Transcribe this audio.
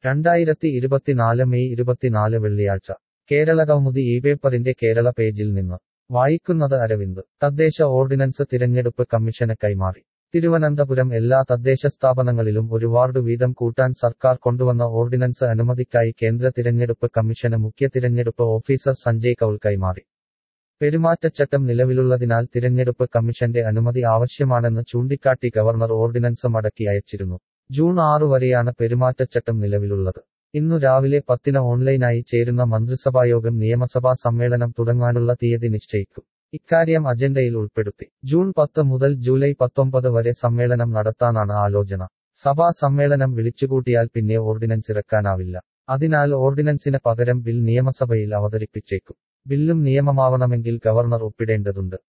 രണ്ടായിരത്തി ഇരുപത്തിനാല് മെയ് ഇരുപത്തിനാല് വെള്ളിയാഴ്ച കേരള കൗമുദി ഈ പേപ്പറിന്റെ കേരള പേജിൽ നിന്ന് വായിക്കുന്നത് അരവിന്ദ് തദ്ദേശ ഓർഡിനൻസ് തിരഞ്ഞെടുപ്പ് കമ്മീഷന് കൈമാറി തിരുവനന്തപുരം എല്ലാ തദ്ദേശ സ്ഥാപനങ്ങളിലും ഒരു വാർഡ് വീതം കൂട്ടാൻ സർക്കാർ കൊണ്ടുവന്ന ഓർഡിനൻസ് അനുമതിക്കായി കേന്ദ്ര തിരഞ്ഞെടുപ്പ് കമ്മീഷന് മുഖ്യ തിരഞ്ഞെടുപ്പ് ഓഫീസർ സഞ്ജയ് കൌൾ കൈമാറി പെരുമാറ്റച്ചട്ടം നിലവിലുള്ളതിനാൽ തിരഞ്ഞെടുപ്പ് കമ്മീഷന്റെ അനുമതി ആവശ്യമാണെന്ന് ചൂണ്ടിക്കാട്ടി ഗവർണർ ഓർഡിനൻസ് മടക്കി അയച്ചിരുന്നു ജൂൺ ആറ് വരെയാണ് പെരുമാറ്റച്ചട്ടം നിലവിലുള്ളത് ഇന്നു രാവിലെ പത്തിന് ഓൺലൈനായി ചേരുന്ന മന്ത്രിസഭായോഗം നിയമസഭാ സമ്മേളനം തുടങ്ങാനുള്ള തീയതി നിശ്ചയിക്കും ഇക്കാര്യം അജണ്ടയിൽ ഉൾപ്പെടുത്തി ജൂൺ പത്ത് മുതൽ ജൂലൈ പത്തൊമ്പത് വരെ സമ്മേളനം നടത്താനാണ് ആലോചന സഭാ സമ്മേളനം വിളിച്ചുകൂട്ടിയാൽ പിന്നെ ഓർഡിനൻസ് ഇറക്കാനാവില്ല അതിനാൽ ഓർഡിനൻസിന് പകരം ബിൽ നിയമസഭയിൽ അവതരിപ്പിച്ചേക്കും ബില്ലും നിയമമാവണമെങ്കിൽ ഗവർണർ ഒപ്പിടേണ്ടതുണ്ട്